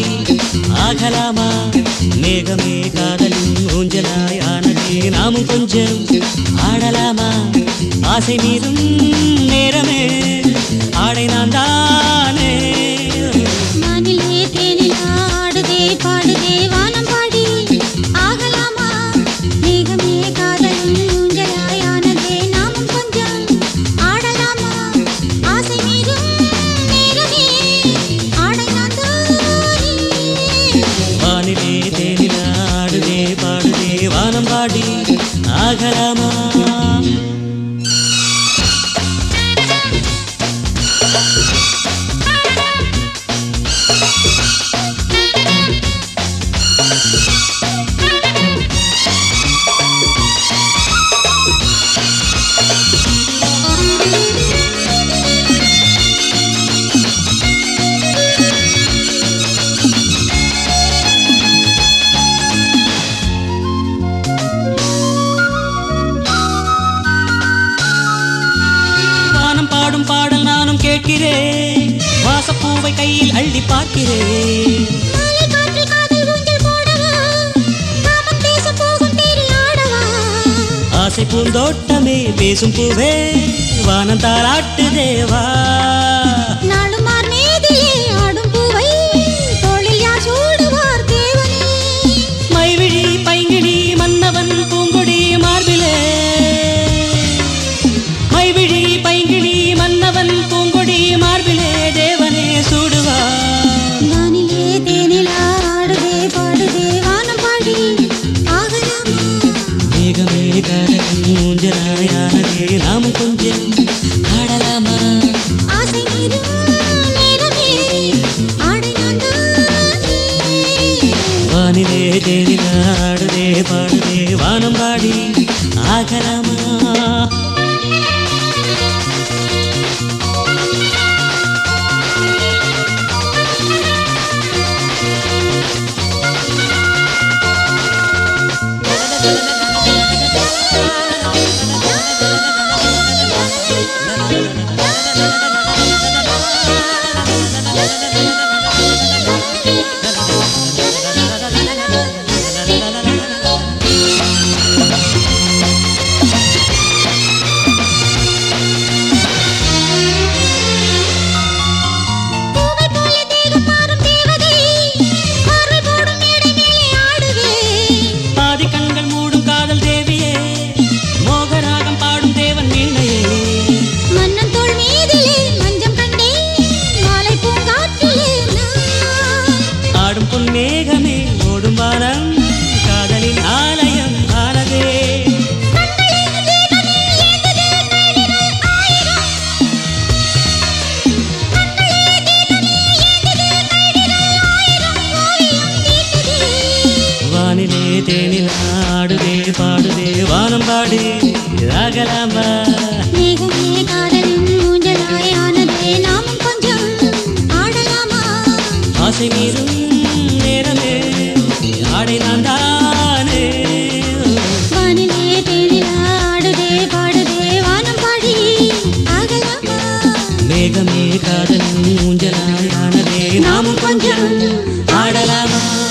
ஆகலாமா மேகமே காதலும் ஊஞ்சலாய் ஆனதே நாமும் கொஞ்சம் ஆடலாமா ஆசை மீதும் நேரமே ஆடை நான் தானே வானிலே தேனில் ஆடுதே பாடுதே வானம் பாடி ஆகலாமா மேகமே காதலும் ஊஞ்சலாய் ஆனதே நாமும் கொஞ்சம் ஆடலாமா ஆசை மீதும் நேரமே ஆடை நான் தானே வானிலே தேனில ஆடுதே பாடுதே வானம் பாடி ஆகலாமா வானம் பாடும் பாடல் நானும் கேட்கிறேன் வாசப்பூவை கையில் அள்ளி பார்க்கிறேன் மாலை காற்றில் காதல் ஊஞ்சல் போடவா காமம் பேச போகும் தேரில் ஆடவா ஆசை பூந்தோட்டமே பேசும் பூவே வானம் தாளாட்டு தேவா நாளும் மார் மேதிலே ஆடும் பூவை தோளில் யார் சூடுவார் தேவனே மைவிழி பைங்கிழி மன்னவன் பூங்கொடி மார்பிலே மைவிழி பைங்கிழி மன்னவன் பூங்கொடி மார்பிலே தேவனே சூடுவா வானிலே தேனில் ஆடுதே பாடுதே வானம் பாடி ஆகலாமா மேகமே காதல் ஊஞ்சலாயானதே நாமும் கொஞ்சம் ஆடலாமா ஆசை மீதும் நேரமே ஆடை நான் தானே வானிலே தேனில ஆடுதே பாடுதே வானம் பாடி ஆகலாமா பூவை போல தேகம் மாறும் தேவதை பார்வை போடும் மேடை மேலே ஆடுவே பாதி கண்கள் மூடும் காதல் தேவியே மோகராகம் பாடும் தேவன் வீணையே மன்னன் தோள் மீதிலே மஞ்சம் கண்டேன் மாலை பூங்காற்றிலே நான் ஆடும் பொன் மேகமே ஓடும் வானம் காதலின் ஆலயம் ஆனதே வானிலே தேனில் ஆடுதே பாடுதே வானம் பாடி ஆகலாமா மேகமே காதலும் ஊஞ்சலாய் ஆனதே நாமும் கொஞ்சம் ஆடலாமா ஆசை மீறும் நேரமே ஆடை நான் தானே வானிலே தேனில் ஆடுதே பாடுதே வானம் பாடி ஆகலாமா மேகமே காதல் ஊஞ்சலாய் ஆனதே நாமும் கொஞ்சம் ஆடலாமா